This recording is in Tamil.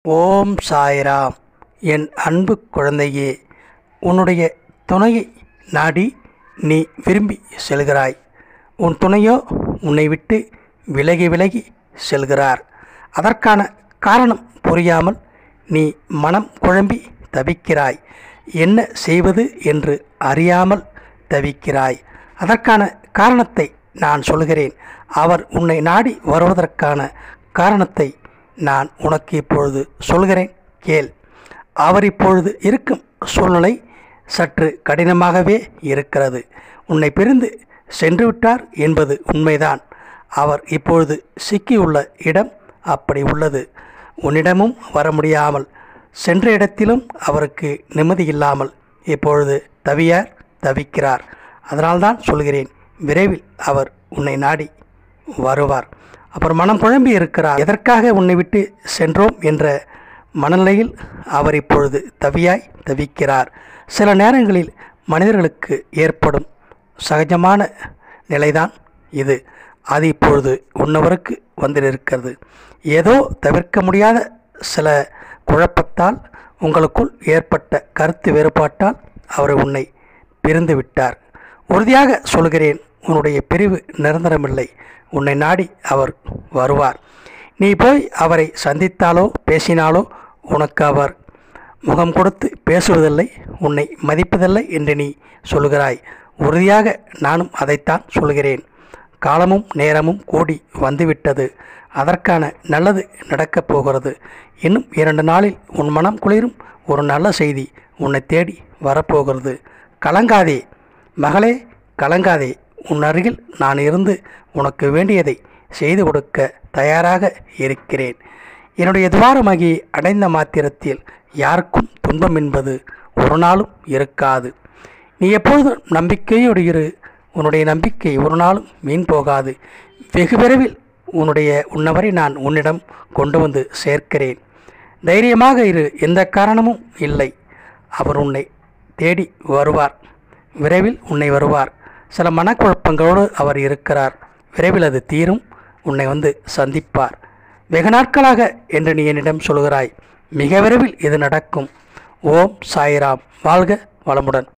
ஓம் சாய்ராம் என் அன்பு குழந்தையே உன்னுடைய துணையை நாடி நீ விரும்பி செல்கிறாய் உன் துணையோ உன்னை விட்டு விலகி விலகி செல்கிறார் அதற்கான காரணம் புரியாமல் நீ மனம் குழம்பி தவிக்கிறாய் என்ன செய்வது என்று அறியாமல் தவிக்கிறாய் அதற்கான காரணத்தை நான் சொல்கிறேன் அவர் உன்னை நாடி வருவதற்கான காரணத்தை நான் உனக்கு இப்பொழுது சொல்கிறேன் கேள் அவர் இப்பொழுது இருக்கும் சூழ்நிலை சற்று கடினமாகவே இருக்கிறது உன்னை பிரிந்து சென்று விட்டார் என்பது உண்மைதான் அவர் இப்பொழுது சிக்கியுள்ள இடம் அப்படி உள்ளது உன்னிடமும் வர முடியாமல் சென்ற இடத்திலும் அவருக்கு நிம்மதி இல்லாமல் இப்பொழுது தவியார் தவிக்கிறார் அதனால்தான் சொல்கிறேன் விரைவில் அவர் உன்னை நாடி வருவார் அவர் மனம் குழம்பி இருக்கிறார் எதற்காக உன்னை விட்டு சென்றோம் என்ற மனநிலையில் அவர் இப்பொழுது தவியாய் தவிக்கிறார் சில நேரங்களில் மனிதர்களுக்கு ஏற்படும் சகஜமான நிலைதான் இது அது இப்பொழுது உன்னவருக்கு வந்திருக்கிறது ஏதோ தவிர்க்க முடியாத சில குழப்பத்தால் உங்களுக்குள் ஏற்பட்ட கருத்து வேறுபாட்டால் அவர் உன்னை பிரிந்து விட்டார் உறுதியாக சொல்கிறேன் உன்னுடைய பிரிவு நிரந்தரமில்லை உன்னை நாடி அவர் வருவார் நீ போய் அவரை சந்தித்தாலோ பேசினாலோ உனக்கு அவர் முகம் கொடுத்து பேசுவதில்லை உன்னை மதிப்பதில்லை என்று நீ சொல்கிறாய் உறுதியாக நானும் அதைத்தான் சொல்கிறேன் காலமும் நேரமும் கூடி வந்துவிட்டது அதற்கான நல்லது நடக்கப் போகிறது இன்னும் இரண்டு நாளில் உன் மனம் குளிரும் ஒரு நல்ல செய்தி உன்னை தேடி வரப்போகிறது கலங்காதே மகளே கலங்காதே உன் அருகில் நான் இருந்து உனக்கு வேண்டியதை செய்து கொடுக்க தயாராக இருக்கிறேன் என்னுடைய துவாரமாகி அடைந்த மாத்திரத்தில் யாருக்கும் துன்பம் என்பது ஒரு நாளும் இருக்காது நீ எப்பொழுதும் நம்பிக்கையோடு இரு உன்னுடைய நம்பிக்கை ஒரு நாளும் மீன் போகாது வெகு விரைவில் உன்னுடைய உன்னவரை நான் உன்னிடம் கொண்டு வந்து சேர்க்கிறேன் தைரியமாக இரு எந்த காரணமும் இல்லை அவர் உன்னை தேடி வருவார் விரைவில் உன்னை வருவார் சில மனக்குழப்பங்களோடு அவர் இருக்கிறார் விரைவில் அது தீரும் உன்னை வந்து சந்திப்பார் வெகு நாட்களாக என்று நீ என்னிடம் சொல்கிறாய் மிக விரைவில் இது நடக்கும் ஓம் சாய்ராம் வாழ்க வளமுடன்